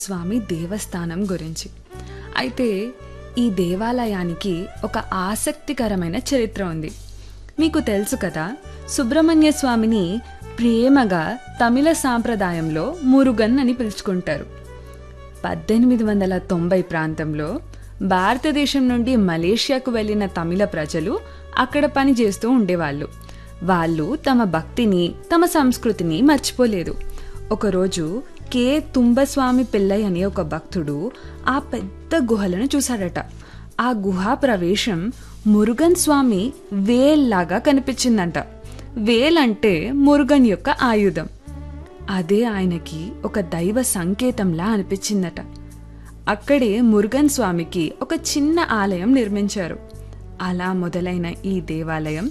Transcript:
స్వామి దేవస్థానం గురించి అయితే ఈ దేవాలయానికి ఒక ఆసక్తికరమైన చరిత్ర ఉంది మీకు తెలుసు కదా సుబ్రహ్మణ్య స్వామిని ప్రేమగా తమిళ సాంప్రదాయంలో మురుగన్ అని పిలుచుకుంటారు పద్దెనిమిది వందల తొంభై ప్రాంతంలో భారతదేశం నుండి మలేషియాకు వెళ్ళిన తమిళ ప్రజలు అక్కడ పని చేస్తూ ఉండేవాళ్ళు వాళ్ళు తమ భక్తిని తమ సంస్కృతిని మర్చిపోలేదు ఒకరోజు కే తుంబస్వామి పిల్లై అనే ఒక భక్తుడు ఆ పెద్ద గుహలను చూశాడట ఆ గుహా ప్రవేశం మురుగన్ స్వామి వేల్లాగా కనిపించిందంట వేల్ అంటే మురుగన్ యొక్క ఆయుధం అదే ఆయనకి ఒక దైవ సంకేతంలా అనిపించిందట అక్కడే మురుగన్ స్వామికి ఒక చిన్న ఆలయం నిర్మించారు అలా మొదలైన ఈ దేవాలయం